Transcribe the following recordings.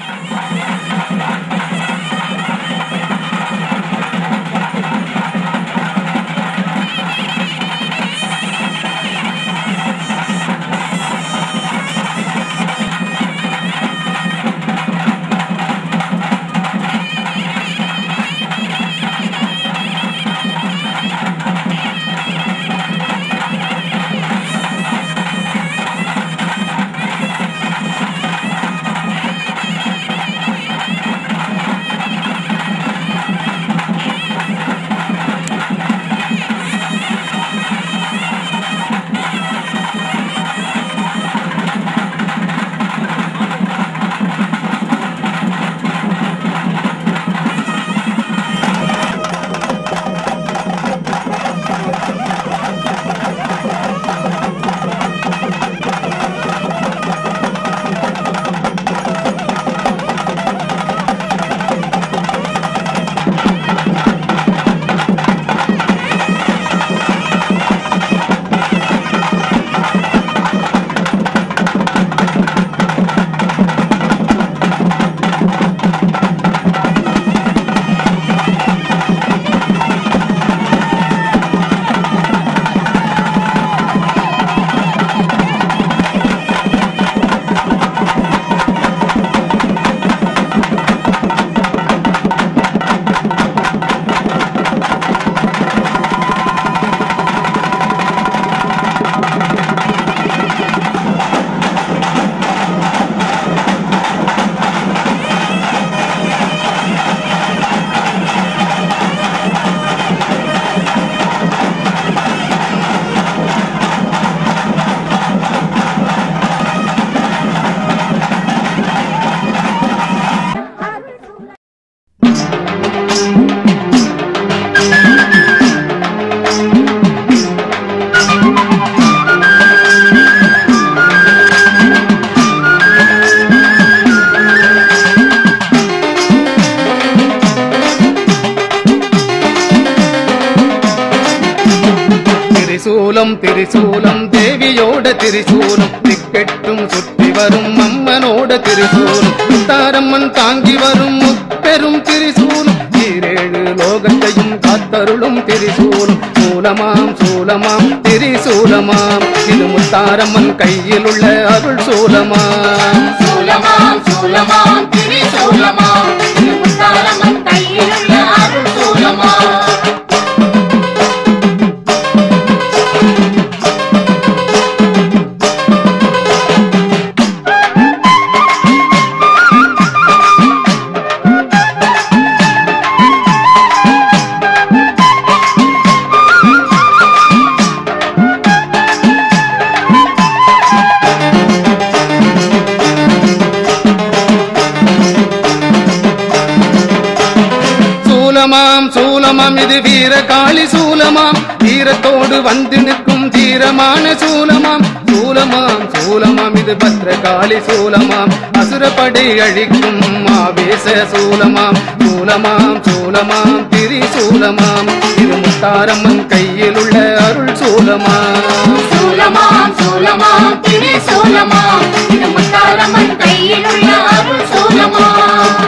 திரிசூலம் திரிசூலம் தேவியோட திரிசூலம் திக்கெட்டும் சுற்றி வரும் அம்மனோட திரிசூலம் முத்தாரம்மன் தாங்கி வரும் முப்பெரும் திரிசூலம் ஈரேழு லோகத்தையும் காத்தருளும் திரிசூலம் சூலமாம் சூலமாம் திரிசூலமாம் இது முத்தாரம்மன் கையில் உள்ள அருள் சூலமாம் சூலமாம் சூலமாம் திரிசூலமாம் இது முத்தாரம்மன் கையில் உள்ள அருள் சூலமாம் சூலமாம் சூலமாம் இது வீர காளி சூலமாம் வீரத்தோடு வந்து நிற்கும் தீரமான சூலமாம் சூலமாம் சூலமாம் இது பத்ரகாளி சூலமாம் அசுரப்படை அழிக்கும் ஆவேச சூலமாம் சூலமாம் சூலமாம் திரிசூலமாம் இது முத்தாரம்மன் கையில் உள்ள அருள் சூலமாம் சூலமாம் சூலமாம் திரிசூலமாம் இது முத்தாரம்மன் கையில் உள்ள அருள் சூலமாம்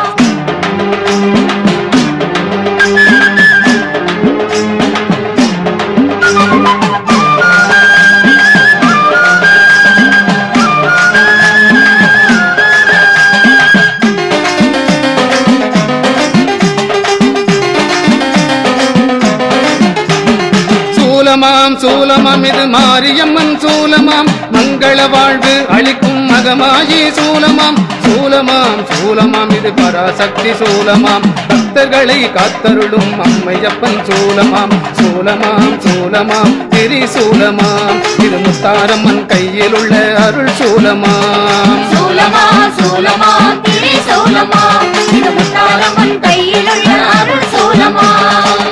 சூலமாம் சூலமாம் இது மாரியம்மன் சூலமாம் மங்கள வாழ்வு அளிக்கும் மகமாயி சூலமாம் சூலமாம் சூலமாம் இது பராசக்தி சூலமாம் பக்தர்களை காத்தருளும் அம்மையப்பன் சூலமாம் சூலமாம் சூலமாம் திரிசூலமாம் இது முத்தாரம்மன் கையில் உள்ள அருள் சூலமாம் சூலமாம் சூலமாம் திரிசூலமாம் இது முத்தாரம்மன் கையில் உள்ள அருள் சூலமாம்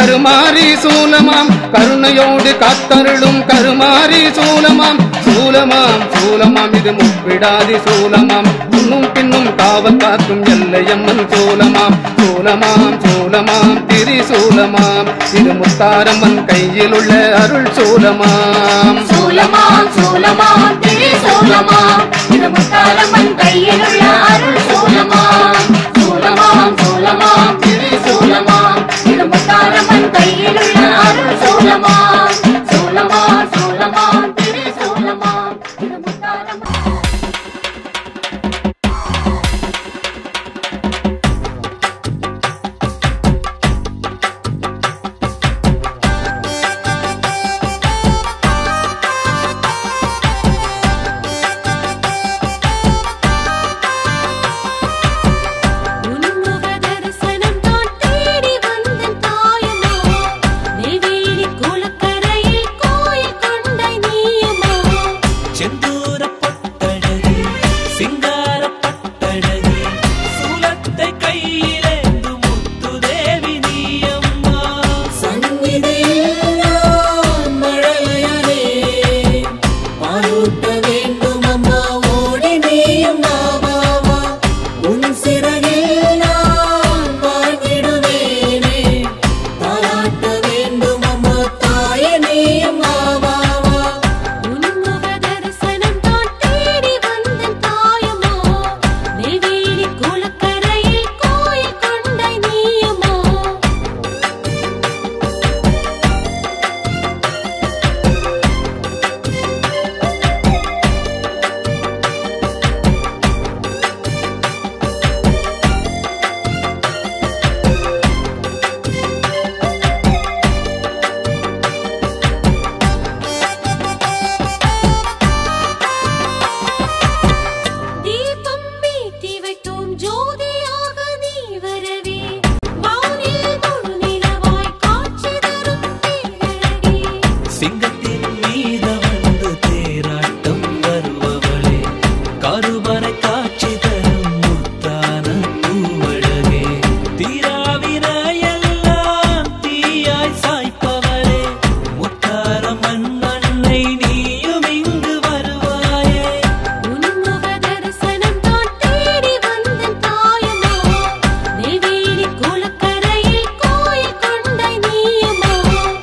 கருமாரி சூலமாம் கருணையோடு காத்தருளும் கருமாரி சூலமாம் சூலமாம் சூலமாம் இது முப்பிடாதி சூலமாம் முன்னும் பின்னும் காவல் காக்கும் எல்லையம்மன் சூலமாம் சூலமாம் சூலமாம் திரிசூலமாம் இது முத்தாரம்மன் கையில் உள்ள அருள் சூலமாம் சூலமாம் சூலமாம் திரு சூலமாம் இது முத்தாரம்மன் கையில் உள்ள அருள் சூலமாம் சூலமாம் சூலமாம் திரு சூலமாம் இது முத்தாரம்மன் கையில் உள்ள அருள் சூலமாம் சூலமாம் சூலமாம் திரு சூலமாம் இது முத்தாரம்மன் உன்முக தரிசனம் தான் தேடி வந்த தாயமா நெய்வேலி குளக்கரையில் கோயில் கொண்ட நீயமா செந்தூர பட்டழகி சிங்கார பட்டழகி சூலத்தை கையிலேந்து முத்துதேவி நீயம்மா சந்நிதியில் மழலையனே பாலூட்ட வேண்டும் அம்மா ஓடி நீயும் நாவாவா உன் சிறகில் நான் வாழ்ந்திடுவேனே தாலாட்ட வேண்டும் அம்மா தாயே நீயும் நாவாவா உன்முக தரிசனம் தான் தேடி வந்த தாயமா நெய்வேலி குளக்கரையில் கோயில் கொண்ட நீயமா தீபம் மீட்டி வைத்தோம் ஜோதியாக நீ வரவே வானில் முழு நிலவாய் காட்சி தரும் பேரழகே சிங்கத்தின் மீத வந்து தேராட்டம் வருபவளே கருவறை காட்சி தரும் முத்தான பூவழகே தீராவினையெல்லாம் தீயாய் சாய்ப்பவளே முத்தாரம்மன் அன்னை நீயும் இங்கு வருவாயே உன்முக தரிசனம் தான் தேடி வந்த தாயமா நெய்வேலி குளக்கரையில் கோயில் கொண்ட நீயமா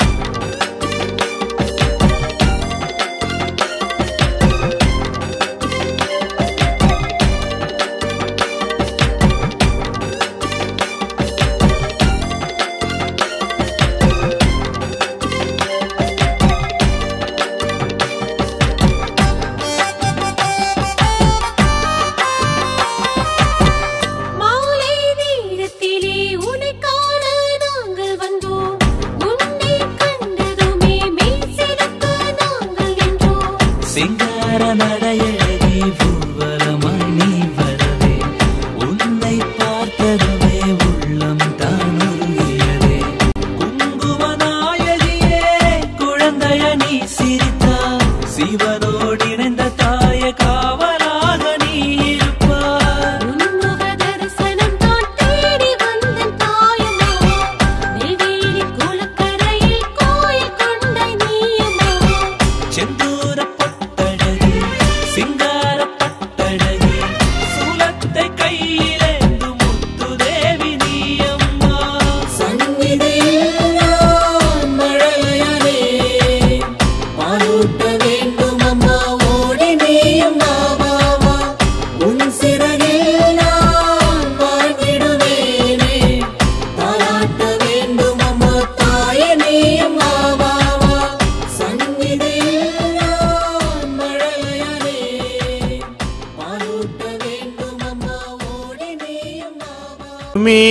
மாலை நேரத்திலே உன்னை காண நாங்கள் வந்தோம் உன்னை கண்டதுமே மெய் சிலுக்க நாங்கள் நின்றோம் சிங்கார நடையழகி ஊர்வலமாய் நீ வரவே உன்னை பார்த்ததுமே உள்ளம் தான் உருகியதே குங்குமநாயகியே குழந்தைய நீ சிரித்தா சிவனோடு இணைந்த தாய காவலாக நீ இருப்பார் உன்முக தரிசனம் தான் தேடி வந்த தாயமா நெய்வேலி குளக்கரையில் கோயில் கொண்ட நீயமா செந்தூர பட்டழகி சிங்கார பட்டழகி சூலத்தை கையிலேந்து முத்துதேவி நீயம்மா சந்நிதியில் நான் மழலையனே பாலூட்ட வேண்டும் அம்மா ஓடி நீயும் நாவாவா உன் சிறகில் நான் வாழ்ந்திடுவேனே தாலாட்ட வேண்டும் அம்மா தாயே நீயும் நாவாவா சந்நிதியில் நான் மழலையனே பாலூட்ட வேண்டும் அம்மா ஓடி நீயும் நாவாவா மீ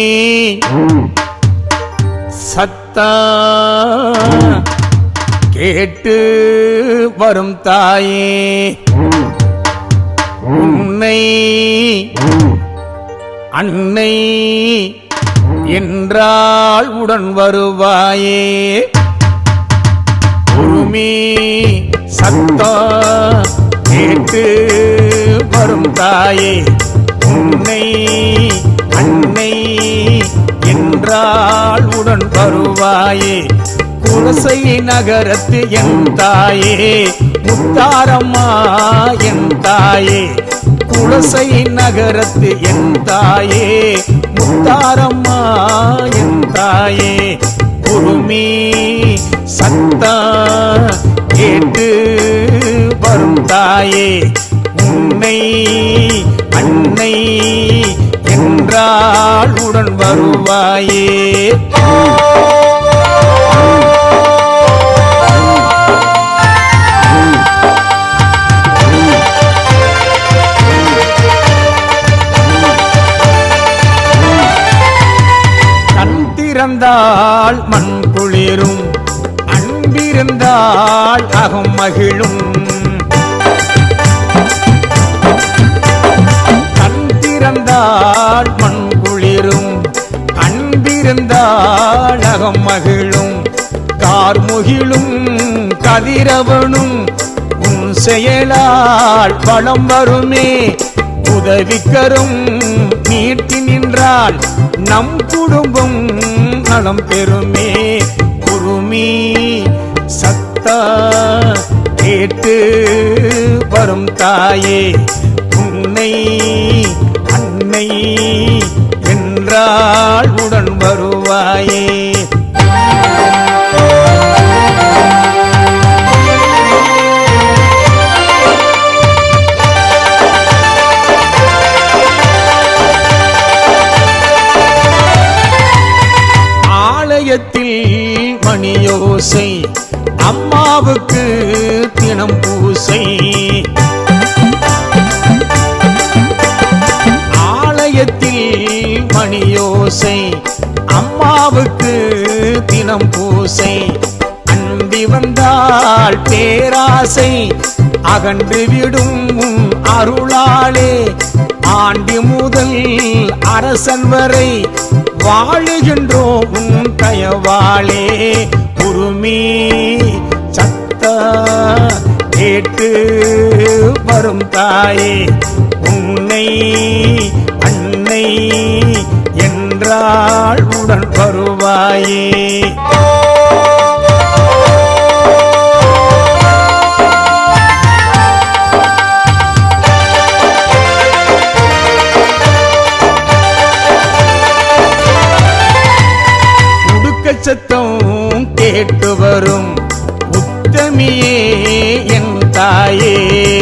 சத்தா கேட்டு வரும் தாயே உன்னை அன்னை என்றால் உடன் வருவாயே உருமி சத்தம் கேட்டு வரும் தாயே உன்னை அன்னை என் என்றால் உடன் வருவாயே குலசை நகரத்து என் தாயே முத்தாரம்மா என் தாயே குலசை நகரத்து என் தாயே முத்தாரம்மா என் தாயே குருமி சத்தா கேட்டு வரும் தாயே உன்னை அன்னை என்றால் உடன் வருவாயே கண் திறந்தால் மண் குளிரும் அன்பிருந்தால் அகம் மகிழும் கண் திறந்தால் மண் குளிரும் அன்பிருந்தால் அகம் மகிழும் கார்முகிலும் கதிரவனும் உன் செயலால் வளம் வருமே உதவிக்கரும் நீட்டி நின்றால் நம் குடும்பம் நலம் பெறுமே குருமி சத்தா கேட்டு வரும் தாயே உன்னை அன்னை என்றால் உடன் வருவாயே ஆலயத்தில் மணியோசை அம்மாவுக்கு தினம் பூசை ஆலயத்தில் மணியோசை அம்மாவுக்கு தினம் பூசை அன்பி வந்தால் பேராசை அகன்று விடும் உன் அருளாலே ஆண்டி முதல் அரசன் வரை வாழுகின்றோம் உன் தயவாளே உருமி சத்த கேட்டு வரும் தாயே உன்னை அன்னை என்றால் உடன் வருவாயே உடுக்க சத்தம் கேட்டு வரும் உத்தமியே என் தாயே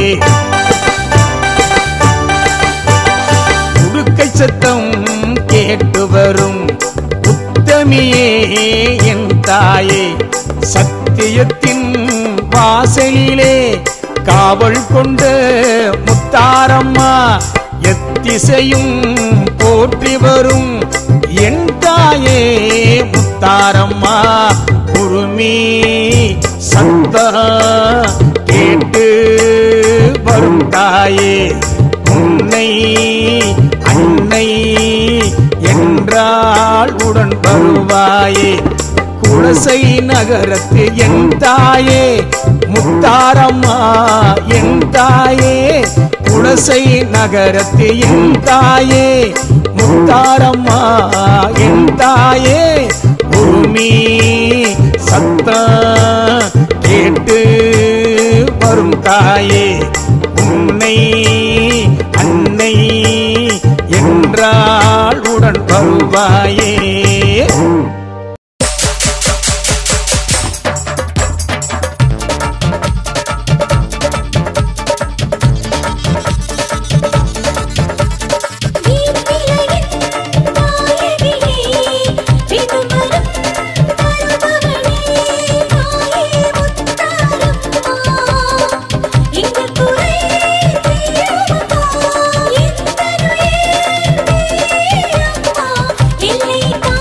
உடுக்கை சத்தம் கேட்டு வரும் உத்தமியே என் தாயே சத்தியத்தின் வாசலிலே காவல் கொண்ட முத்தாரம்மா எத்திசையும் போற்றி வரும் என் தாயே முத்தாரம்மா உருமி சத்தா கேட்டு வரும் தாயே உன்னை அன்னை என்றால் உடன் வருவாயே குலசை நகரத்து என் தாயே முத்தாரம்மா என் தாயே குலசை நகரத்து என் தாயே முத்தாரம்மா என் தாயே உருமி சத்தா கேட்டு வரும் தாயே உன்னை அன்னை என்றால் உடன் வருவாயே இல்லை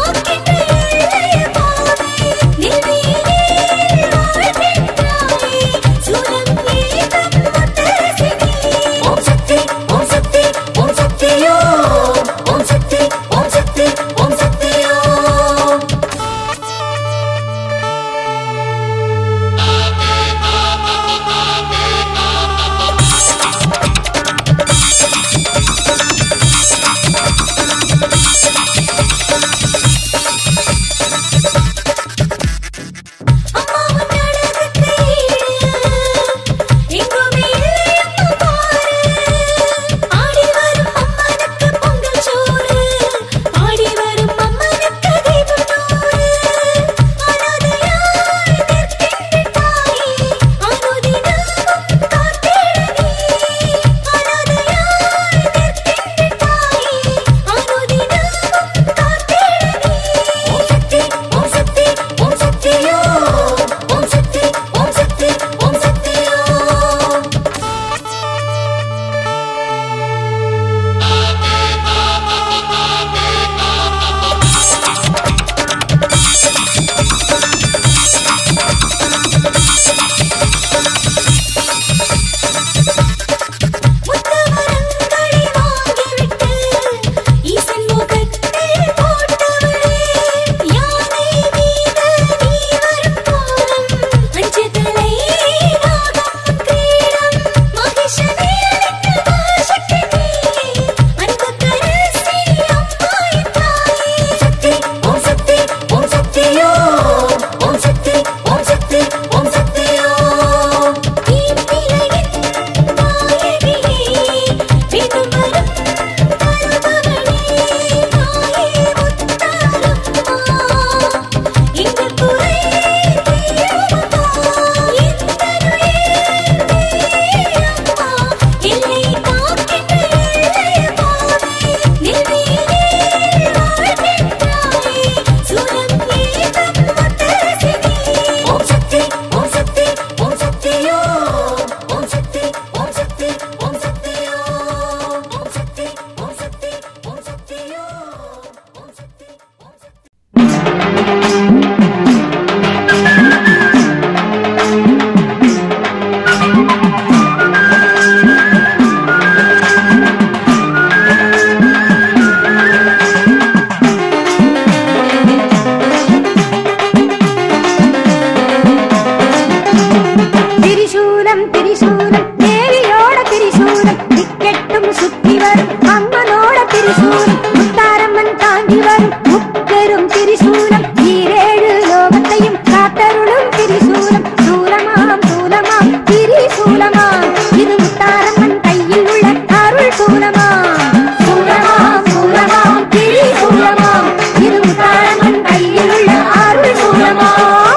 சூலமாம் சூலமாம் சூலமாம் திரி சூலமாம் இது முத்தாரம்மன் கையில் உள்ள அருள் சூலமாம்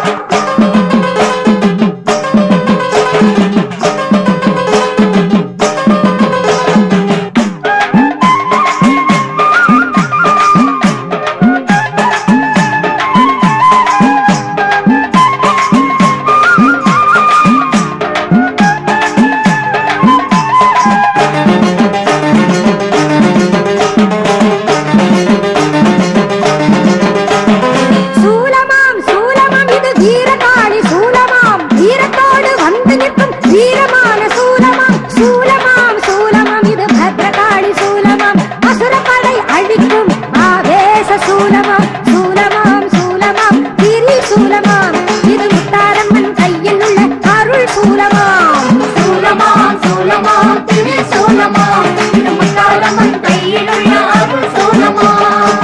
சூலமாம் சூலமாம் இது வீரகாளி சூலமாம் வீரத்தோடு வந்து நிற்கும் வீரமான சூலமாம் சூலமாம் சூலமாம் இது பத்ரகாளி சூலமாம் அசுரப்படை அழிக்கும் ஆவேச சூலமாம் சூலமாம் சூலமாம் திரி சூலமாம் இது முத்தாரம்மன் கையில் உள்ள அருள் சூலமாம் சூலமாம் சூலமாம் திரி சூலமாம் இது முத்தாரம்மன் கையில் உள்ள அருள் சூலமாம்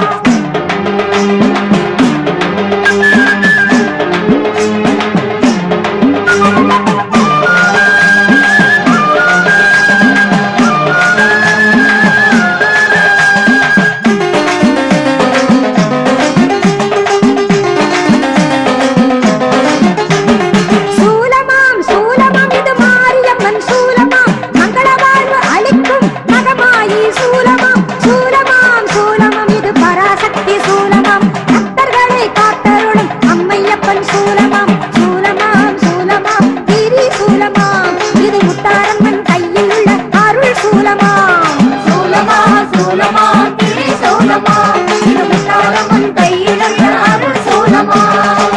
சூலமாம் சூலமாம் இது மாரியம்மன் சூலமாம் மங்கள வாழ்வு அளிக்கும் மகமாயி சூலமாம் சூலமாம் சூலமாம் இது பராசக்தி சூலமாம் பக்தர்களை காத்தருளும் அம்மையப்பன் சூலமாம் சூலமாம் சூலமாம் திரி சூலமாம் இது முத்தாரம்மன் கையில் உள்ள அருள் சூலமாம் சூலமாம் சூலமாம் திரி சூலமாம் இது முத்தாரம்மன் கையில் உள்ள அருள் சூலமாம்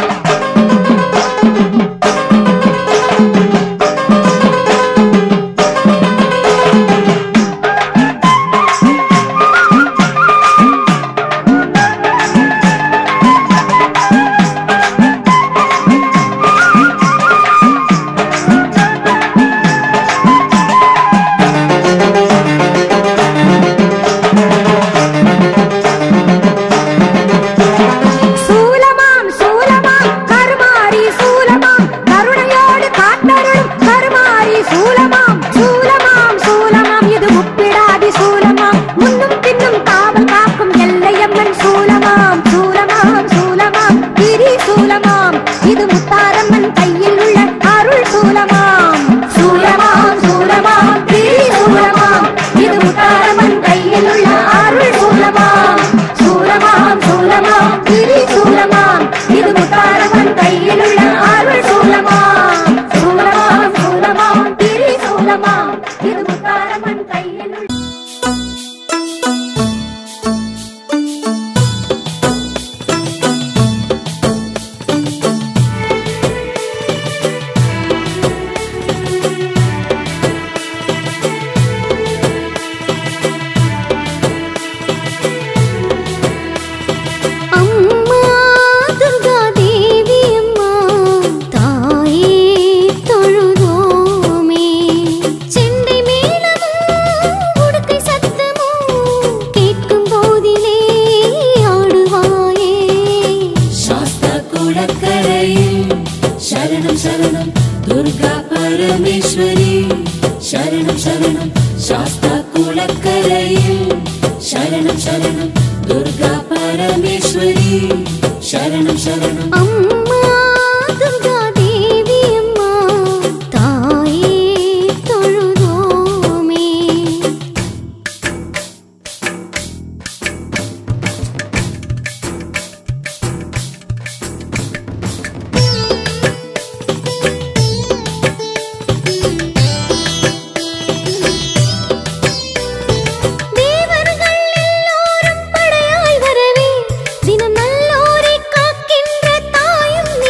சூலமாம் சூலமாம் கருமாரி சூலமாம் கருணையோடு காத்தருளும் கருமாரி சூலமாம் சூலமாம் சூலமாம் இது முப்பிடாதி சூலமாம் முன்னும் பின்னும் காவல் காக்கும் எல்லையம்மன் சூலமாம் சூலமாம் சூலமாம் கிரி சூலமாம் இது முத்தாரம்மன் கையில் உள்ள அருள் சூலமாம் சூலமாம் சூலமாம் கிரி சூலமாம் இது முத்தாரம்மன் கையில் உள்ள அருள் சூலமாம் சூலமாம் சூலமாம் கிரி சூலமாம் இது முத்தாரம்மன் கையில் உள்ள அருள் சூலமாம் சூலமாம் சூலமாம் கிரி சூலமாம் இது முத்தாரம்மன் கையில் உள்ள அம்மா துர்கா தேவி அம்மா தாயே தொழுதோமே செண்டை மேளமும் உடுக்கை சத்தமும் கேட்கும் போதிலே ஆடுவாயே சாஸ்தா குளக்கரையில் சரணம் சரணம் துர்கா பரமேஸ்வரி சரணம் சரணம் சாஸ்தா குளக்கரையில் சரணம் சரணம் துர்கா பரமேஸ்வரி சரணம் சரணம் அம்மா துர்கா தேவி அம்மா தாயே தொழுதோமே தேவர்கள் எல்லோரும் படையாய் வரவே தினம் நல்லோரை காக்கின்ற தாயும்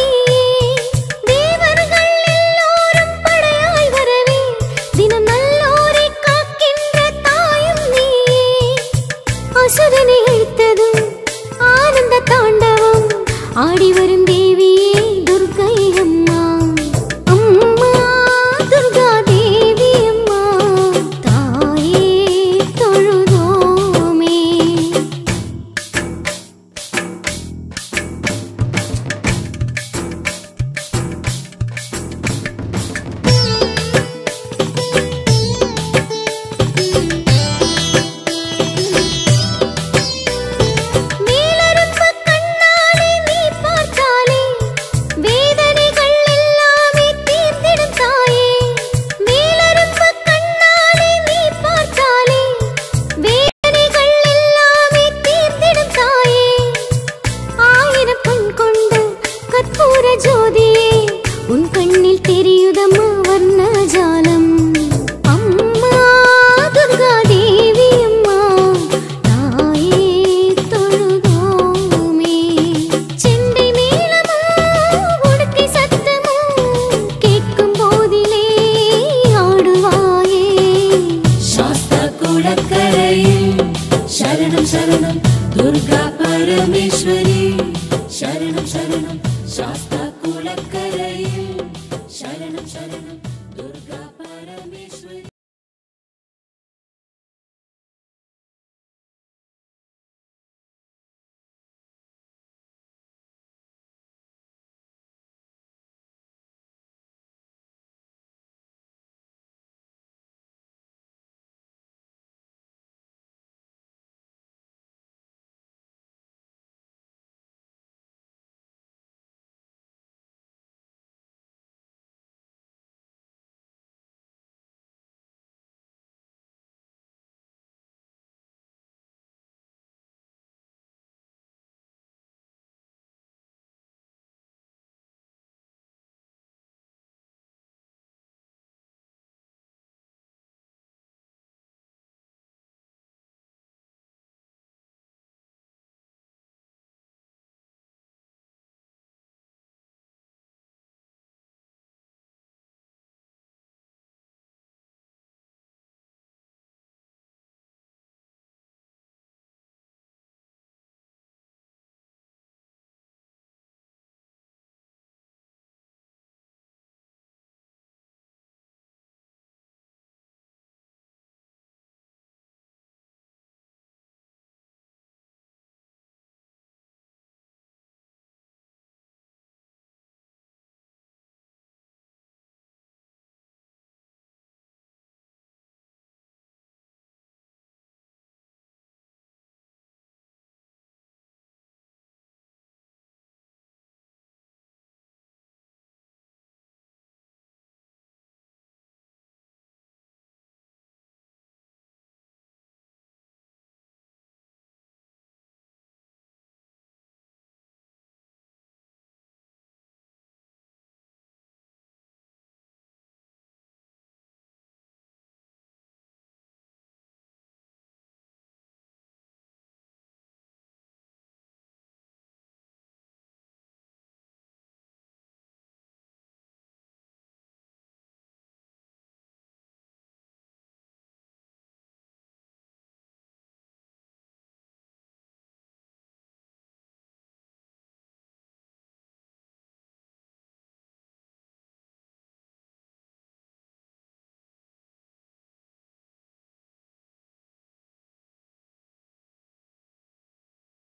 குளக்கரையில் சரணம் சரணம் துர்கா பரமேஸ்வரி சரணம் சரணம் சாஸ்தா